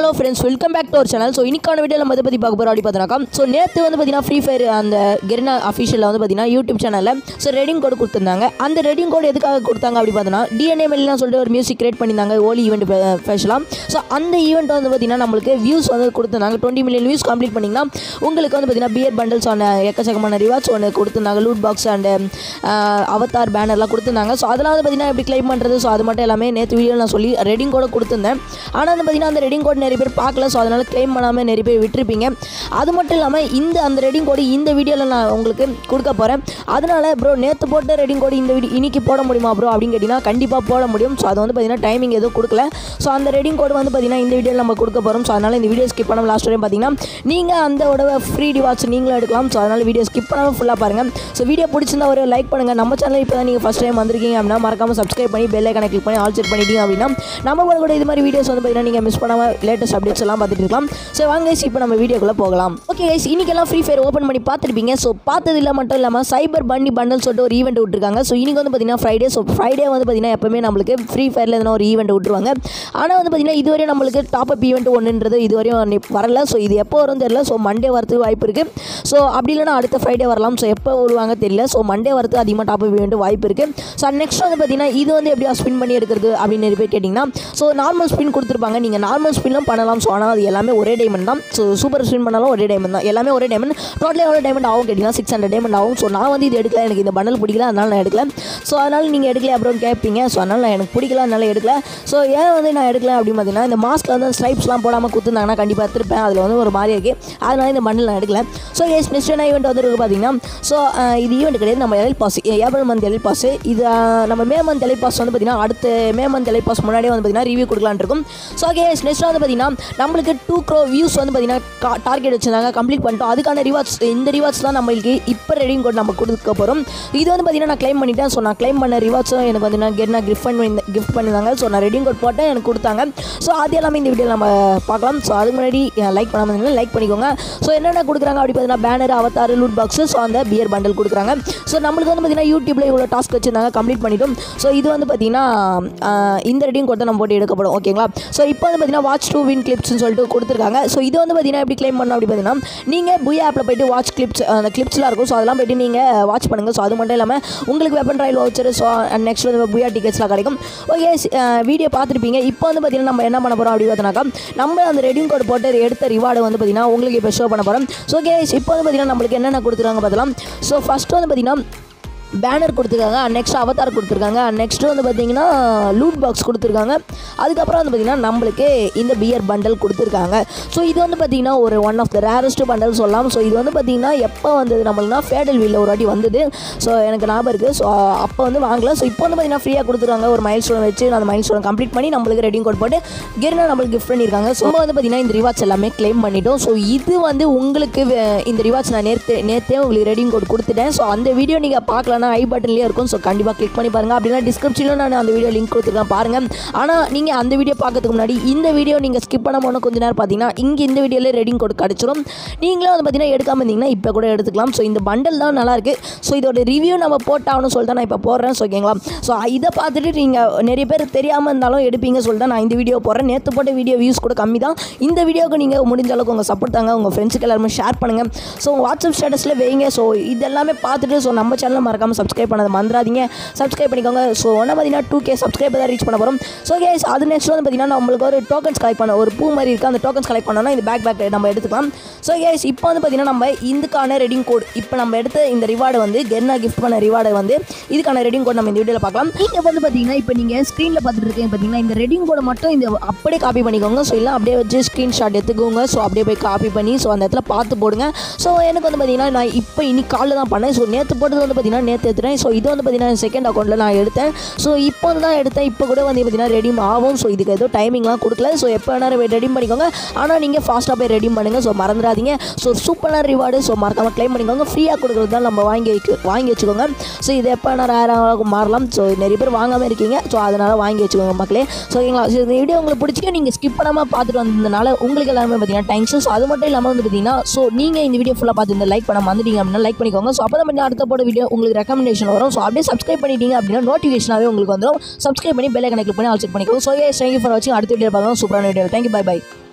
hello friends welcome back to our channel so இன்னைக்கான video நம்ம இதை பற்றி பார்க்க போகிறோம் அப்படி பார்த்தீங்கன்னா ஸோ நேற்று வந்து பார்த்தீங்கன்னா ஃப்ரீ ஃபயர் அந்த கெரினா அஃபிஷியலில் வந்து பார்த்தீங்கன்னா யூடியூப் சேனலில் ஸோ ரெடிங் கோடு கொடுத்துருந்தாங்க அந்த ரெடிங் கோடு எதுக்காக கொடுத்தாங்க அப்படி பார்த்தோன்னா டிஎன்ஏ மெல்லாம் சொல்லிட்டு ஒரு மியூசிக் கிரியேட் பண்ணியிருந்தாங்க ஓலி ஈவெண்ட் ஸ்பெஷலாக ஸோ அந்த ஈவெண்ட் வந்து பார்த்தீங்கன்னா நம்மளுக்கு வியூஸ் வந்து கொடுத்துருந்தாங்க டுவெண்ட்டி மில்லியன் வியூஸ் கம்ப்ளீட் பண்ணிங்கன்னா உங்களுக்கு வந்து பார்த்தீங்கன்னா பியர் பண்டல்ஸ் ஆன எக்கச்சக்கமான ரிவார்ட்ஸ் ஒன்று கொடுத்துருந்தாங்க லூட் பாக்ஸ் அண்ட் அவதார் பேனர்லாம் கொடுத்துருந்தாங்க ஸோ அதெல்லாம் வந்து பார்த்தீங்கன்னா எப்படி கிளைம் பண்ணுறது ஸோ அது மட்டும் எல்லாமே நேற்று வீடியோ நான் சொல்லி ரெடிங் கோட கொடுத்துருந்தேன் ஆனால் வந்து பார்த்தீங்கன்னா அந்த ரெடிங் கோட் நிறைய பேர் பார்க்கல ஸோ அதனால் கிளைம் பண்ணாமல் நிறைய பேர் விட்டுருப்பீங்க அது மட்டும் இல்லாமல் இந்த அந்த ரெடிங் கோடு இந்த வீடியோவில் நான் உங்களுக்கு கொடுக்க போகிறேன் அதனால் ப்ரோ நேற்று போட்ட ரெடிங் கோடு இந்த வீடியோ இன்னைக்கு போட முடியுமா ப்ரோ அப்படின்னு கேட்டிங்கன்னா கண்டிப்பாக போட முடியும் ஸோ அது வந்து பார்த்தீங்கன்னா டைமிங் எதுவும் கொடுக்கல ஸோ அந்த ரெடிங் கோடு வந்து பார்த்தீங்கன்னா இந்த வீடியோவில் நம்ம கொடுக்க போகிறோம் ஸோ அதனால் இந்த வீடியோ ஸ்கிப் பண்ணாமல் லாஸ்ட் வரையும் பார்த்தீங்கன்னா நீங்கள் அந்த ஃப்ரீ டிவாட்ச் நீங்களும் எடுக்கலாம் ஸோ அதனால் வீடியோ ஸ்கிப் பண்ணாமல் ஃபுல்லாக பாருங்கள் ஸோ வீடியோ பிடிச்சிருந்தா ஒரு லைக் பண்ணுங்கள் நம்ம சேனல் இப்போ தான் நீங்கள் ஃபஸ்ட் டைம் வந்திருக்கீங்க அப்படின்னா மறக்காமல் சப்ஸ்கிரைப் பண்ணி பெல் ஐக்கனை கிளிக் பண்ணி ஆல் செட் பண்ணிட்டீங்க அப்படின்னா நம்ம கூட கூட இது மாதிரி வீடியோஸ் வந்து பார்த்தீங்கன்னா நீங்கள் மிஸ் பண்ணாமல் லேட்டஸ்ட் அப்டேட்ஸ் எல்லாம் பார்த்துட்டு இருக்கலாம் ஸோ வாங்க guys, இப்போ நம்ம வீடியோக்குள்ளே போகலாம் ஓகே கைஸ் இன்னைக்கெல்லாம் ஃப்ரீ ஃபயர் ஓப்பன் பண்ணி பார்த்துருப்பீங்க ஸோ பார்த்தது இல்லை மட்டும் இல்லாமல் சைபர் பன்னி பண்டல் சொல்லிட்டு ஒரு ஈவெண்ட் விட்டுருக்காங்க ஸோ இன்னைக்கு வந்து பார்த்தீங்கன்னா ஃப்ரைடே ஸோ ஃப்ரைடே வந்து பார்த்தீங்கன்னா எப்பவுமே நம்மளுக்கு ஃப்ரீ ஃபயரில் எதனா ஒரு ஈவெண்ட் விட்டுருவாங்க ஆனால் வந்து பார்த்தீங்கன்னா இதுவரை நம்மளுக்கு டாப் அப் ஈவெண்ட் ஒன்றுன்றது இதுவரையும் நி- வரல ஸோ இது எப்போ வரும் தெரியல ஸோ மண்டே வரதுக்கு வாய்ப்பு இருக்குது ஸோ அப்படி இல்லைனா அடுத்த ஃப்ரைடே வரலாம் ஸோ எப்போ வருவாங்க தெரியல ஸோ மண்டே வரதுக்கு அதிகமாக டாப் அப் ஈவெண்ட் வாய்ப்பு இருக்குது ஸோ நெக்ஸ்ட் வந்து பார்த்தீங்கன்னா இது வந்து எப்படியா ஸ்பின் பண்ணி எடுக்கிறது அப்படின்னு நிறைய பேர் கேட்டிங்கன்னா ஸோ நார்மல் ஸ்பின் கொடுத்துருப்பாங்க நீங்கள் நார்மல் ஸ்பின்னும் பண்ணலாம் ஸோ ஆனால் அது எல்லாமே ஒரே டைமண்ட் தான் ஸோ சூப்பர் ஸ்பின் பண்ணாலும் ஒரே டைமண்ட் தான் எல்லாமே ஒரே டைமண்ட் டோட்டலாக எவ்வளோ டைமண்ட் ஆகும் கேட்டிங்கன்னா சிக்ஸ் ஹண்ட்ரட் டைமண்ட் ஆகும் ஸோ நான் வந்து இது எடுக்கல எனக்கு இந்த பண்டல் பிடிக்கல அதனால் நான் எடுக்கல ஸோ அதனால் நீங்கள் எடுக்கல அப்புறம் கேட்பீங்க ஸோ அதனால் நான் எனக்கு பிடிக்கல அதனால் எடுக்கல ஸோ ஏன் வந்து நான் எடுக்கல அப்படின்னு பார்த்தீங்கன்னா இந்த மாஸ்கில் வந்து ஸ்ட்ரைப்ஸ்லாம் போடாமல் கொடுத்துருந்தாங்கன்னா கண்டிப்பாக எடுத்துருப்பேன் அதில் வந்து ஒரு மாதிரி இருக்குது அதனால இந்த பண்டல் நான் எடுக்கல ஸோ எஸ் நெக்ஸ்ட் என்ன ஈவெண்ட் வந்து இருக்கு பார்த்தீங்கன்னா ஸோ இது ஈவெண்ட் கிடையாது நம்ம L pass April month L pass இது அஹ், நம்ம மே மந்த் எல் பாஸ் வந்து பார்த்தீங்கன்னா அடுத்த மே மந்த் எல் பாஸ் முன்னாடியே வந்து பார்த்தீங்கன்னா ரிவ்யூ கொடுக்கலான்னு இருக்கும் ஸோ ஓகே நெக்ஸ்ட் வந்து பார்த்தீங்கன்னா நம்மளுக்கு டூ க்ரோ வியூஸ் வந்து பார்த்தீங்கன்னா டார்கெட் வச்சிருந்தாங்க கம்ப்ளீட் பண்ணிட்டோம் அதுக்கான ரிவார்ட்ஸ் இந்த ரிவார்ட்ஸ் தான் நம்மளுக்கு இப்போ ரெடிங் கோட் நம்ம கொடுக்க போகிறோம் இது வந்து பார்த்தீங்கன்னா நான் க்ளைம் பண்ணிட்டேன் ஸோ நான் க்ளைம் பண்ண ரிவார்ட்ஸும் எனக்கு வந்து நான் கெட் நான் கிஃப்ட் பண்ணி கிஃப்ட் பண்ணியிருந்தாங்க ஸோ நான் ரெடிங் கோட் போட்டேன் எனக்கு கொடுத்தாங்க ஸோ அது எல்லாமே இந்த வீடியோ நம்ம பார்க்கலாம் ஸோ அதுக்கு முன்னாடி லைக் பண்ணாமல் இருந்தீங்கன்னா லைக் பண்ணிக்கோங்க ஸோ என்னென்ன கொடுக்குறாங்க அப்படி பார்த்தீங்கன்னா banner avatar loot box so அந்த பியர் பண்டல் கொடுக்குறாங்க ஸோ நம்மளுக்கு வந்து பார்த்தீங்கன்னா யூடியூப்பில் இவ்வளோ டாஸ்க் வச்சிருந்தாங்க கம்ப்ளீட் பண்ணிட்டோம் ஸோ இது வந்து பார்த்தீங்கன்னா ஆஹ், இந்த ரெடியும் கொடுத்து நம்ம போட்டு எடுக்கப்படும் ஓகேங்களா ஸோ இப்போ வந்து பார்த்தீங்கன்னா வாட்ச் டூ வின் கிளிப்ஸ்னு சொல்லிட்டு கொடுத்துருக்காங்க ஸோ இது வந்து பார்த்தீங்கன்னா எப்படி க்ளைம் பண்ணணும் அப்படி பார்த்தீங்கன்னா நீங்கள் புயா ஆப்பில் போயிட்டு வாட்ச் கிளிப்ஸ் அந்த கிளிப்ஸ்லாம் இருக்கும் ஸோ அதெல்லாம் போயிட்டு நீங்கள் வாட்ச் பண்ணுங்கள் ஸோ அது மட்டும் இல்லாமல் உங்களுக்கு weapon trial voucher so next வந்து புயா டிக்கெட்ஸ்லாம் கிடைக்கும் ஓகே வீடியோ பார்த்துருப்பீங்க இப்போ வந்து பார்த்தீங்கன்னா நம்ம என்ன பண்ண போகிறோம் அப்படி பார்த்தோன்னாக்கா நம்ம அந்த ரெடிங் கோட் போட்டு எடுத்த ரிவார்டு வந்து பார்த்தீங்கன்னா உங்களுக்கு இப்போ ஷோ பண்ண போகிறோம் ஸோ ஓகே இப்போ வந்து பார்த்தீங்கன்னா நம்மளுக்கு என்னென்ன கொடுத்துருக்காங்க பார்த்தலாம் ஸோ ஃபஸ்ட்டு வந்து பார்த்தீங்கன்னா பேனர் கொடுத்துருக்காங்க நெக்ஸ்ட் அவதார் கொடுத்துருக்காங்க நெக்ஸ்ட் வந்து பார்த்தீங்கன்னா லூட் பாக்ஸ் கொடுத்துருக்காங்க அதுக்கப்புறம் வந்து பார்த்தீங்கன்னா நம்மளுக்கு இந்த பியர் பண்டல் கொடுத்துருக்காங்க ஸோ இது வந்து பார்த்தீங்கன்னா ஒரு one of the rarest bundle சொல்லலாம் ஸோ இது வந்து பார்த்தீங்கன்னா எப்போ வந்தது நம்மளுக்குனா ஃபேடல் வீலில் ஒரு வாட்டி வந்தது ஸோ எனக்கு ஞாபகம் இருக்குது ஸோ அப்போ வந்து வாங்கல ஸோ இப்போ வந்து பார்த்தீங்கன்னா ஃப்ரீயாக கொடுத்துருக்காங்க ஒரு மைல் ஸ்டோன் வச்சு அந்த மைல் ஸ்டோன் கம்ப்ளீட் பண்ணி நம்மளுக்கு ரெடிங் கோட் போட்டு கெரினா நம்மளுக்கு கிஃப்ட் பண்ணியிருக்காங்க ஸோ நம்ம வந்து பார்த்தீங்கன்னா இந்த ரிவார்ட்ஸ் எல்லாமே க்ளைம் பண்ணிட்டோம் ஸோ இது வந்து உங்களுக்கு வே- இந்த ரிவார்ட்ஸ் நான் நேற்று நேற்றே உங்களுக்கு ரெடிங் கோட் கொடுத்துட்டேன் ஸோ அந்த வீடியோ நீங்கள் பார்க்கலன்னா ஐ பட்டன்லேயே இருக்கும் ஸோ கண்டிப்பாக கிளிக் பண்ணி பாருங்கள் அப்படின்னா டிஸ்கிரிப்ஷனில் நான் அந்த வீடியோ லிங்க் கொடுத்துருக்கேன் பாருங்கள் ஆனால் நீங்கள் அந்த வீடியோ பார்க்கறதுக்கு முன்னாடி இந்த வீடியோ நீங்கள் ஸ்கிப் பண்ண போன கொஞ்ச நேரம் பார்த்தீங்கன்னா இங்கே இந்த வீடியோவில் ரெடிங் கோட் கிடச்சிரும் நீங்களும் வந்து பார்த்தீங்கன்னா எடுக்காமல் இருந்தீங்கன்னா இப்போ கூட எடுத்துக்கலாம் ஸோ இந்த பண்டல் தான் நல்லா இருக்கு ஸோ இதோட ரிவ்யூ நம்ம போட்டாகணும் சொல்லிட்டு தான் நான் இப்போ போடுறேன் ஸோ ஓகேங்களா ஸோ இதை பார்த்துட்டு நீங்கள் நிறைய பேர் தெரியாமல் இருந்தாலும் எடுப்பீங்க சொல்லிட்டு தான் நான் இந்த வீடியோ போடுறேன் நேற்று போட்ட வீடியோ வியூஸ் கூட கம்மி தான் இந்த வீடியோக்கு நீங்கள் முடிஞ்ச அளவுக்கு உங்கள் சப்போர்ட் தாங்க உங்கள் ஃப்ரெண்ட்ஸுக்கு எல்லாருமே ஷேர் பண்ணுங்கள் ஸோ வாட்ஸ்அப் ஸ்டேட்டஸில் வைங்க ஸோ இதெல்லாமே பார்த்துட்டு ஸோ நம்ம சேனலை மறக்காமல் சப்ஸ்கிரைப் பண்ணதை மறந்துடாதீங்க சப்ஸ்கிரைப் பண்ணிக்கோங்க ஸோ ஒன்றா பார்த்தீங்கன்னா டூ கே சப்ஸ்கிரைபர் தான் ரீச் பண்ண போகிறோம் ஸோ கேஸ் அது நெக்ஸ்ட் வந்து பார்த்தீங்கன்னா நம்மளுக்கு ஒரு டோக்கன்ஸ் கலெக்ட் பண்ண ஒரு பூ மாதிரி இருக்குது அந்த டோக்கன்ஸ் கலெக்ட் பண்ணோம்னா இந்த பேக் பேக் நம்ம எடுத்துக்கலாம் ஸோ கேஸ் இப்போ வந்து பார்த்தீங்கன்னா நம்ம இதுக்கான ரெடிங் கோட் இப்போ நம்ம எடுத்த இந்த ரிவார்டு வந்து கெர்னா கிஃப்ட் பண்ண ரிவார்டு வந்து இதுக்கான ரெடிங் கோட் நம்ம இந்த வீடியோவில் பார்க்கலாம் நீங்கள் வந்து பார்த்தீங்கன்னா இப்போ நீங்கள் ஸ்க்ரீனில் பார்த்துட்டு இருக்கீங்க பார்த்தீங்கன்னா இந்த ரெடிங் கோடை மட்டும் இந்த அப்படியே காப்பி பண்ணிக்கோங்க ஸோ இல்லை அப்படியே வச்சு ஸ்க்ரீன்ஷாட் எடுத்துக்கோங்க ஸோ அப்படியே போய் காப்பி பண்ணி ஸோ அந்த இடத்துல பார்த்து போடுங்க ஸோ எனக்கு வந்து பார்த்தீங்கன்னா நான் இப்போ இன்னைக்கு காலைல தான் பண்ணேன் ஸோ நேற்று போட்டது வந்து பார்த்தீங்கன்னா நேற்று எடுத்துட்டேன் ஸோ இது வந்து பார்த்தீங்கன்னா செகண்ட் அக்கௌண்ட்டில் நான் எடுத்தேன் ஸோ இப்போ வந்து தான் எடுத்தேன் இப்போ கூட வந்து பார்த்தீங்கன்னா ரெடிம் ஆகும் ஸோ இதுக்கு எதுவும் டைமிங்லாம் கொடுக்கல ஸோ எப்போ வேணாலும் ரெடி பண்ணிக்கோங்க ஆனால் நீங்கள் ஃபாஸ்ட்டாக போய் ரெடி பண்ணுங்கள் ஸோ மறந்துடாதீங்க ஸோ சூப்பரான ரிவார்டு ஸோ மறக்காமல் க்ளைம் பண்ணிக்கோங்க ஃப்ரீயாக கொடுக்குறது தான் நம்ம வாங்கி வைக்க வாங்கி வச்சுக்கோங்க ஸோ இது எப்போ வேணால் ரேராக மாறலாம் ஸோ நிறைய பேர் வாங்காமல் இருக்கீங்க ஸோ அதனால் வாங்கி வச்சுக்கோங்க மக்களே ஸோ ஓகேங்களா ஸோ இந்த வீடியோ உங்களுக்கு பிடிச்சிக்க நீங்கள் ஸ்கிப் பண்ணாமல் பார்த்துட்டு வந்ததுனால உங்களுக்கு எல்லாமே பார்த்தீங்கன்னா தேங்க்ஸ் ஸோ அது மட்டும் இல்லாமல் வந்து பார்த்தீங்கன்னா ஸோ நீங்கள் இந்த வீடியோ ஃபுல்லாக பார்த்து இந்த லைக் பண்ண வந்துட்டீங்க அப்படின்னா லைக் பண்ணிக்கோங்க ஸோ அப்போ தான் பண்ணி அடுத்த போட வீடியோ உங்களுக்கு ரெக்கமெண்டேஷன் வரும் ஸோ அப்படியே சப்ஸ்கிரைப் பண்ணிட்டீங்க அப்படின்னா நோட்டிஃபிகேஷனாகவே உங்களுக்கு வந்துடும் சப்ஸ்கிரைப் பண்ணி பெல் கனெக்ட் பண்ணி ஆல் செக் பண்ணிக்கோங்க ஸோ தேங்க்யூ ஃபார் வாட்சிங் அடுத்த வீடியோ பார்க்கலாம் சூப்பரான வீடியோ தேங்க்யூ பை பை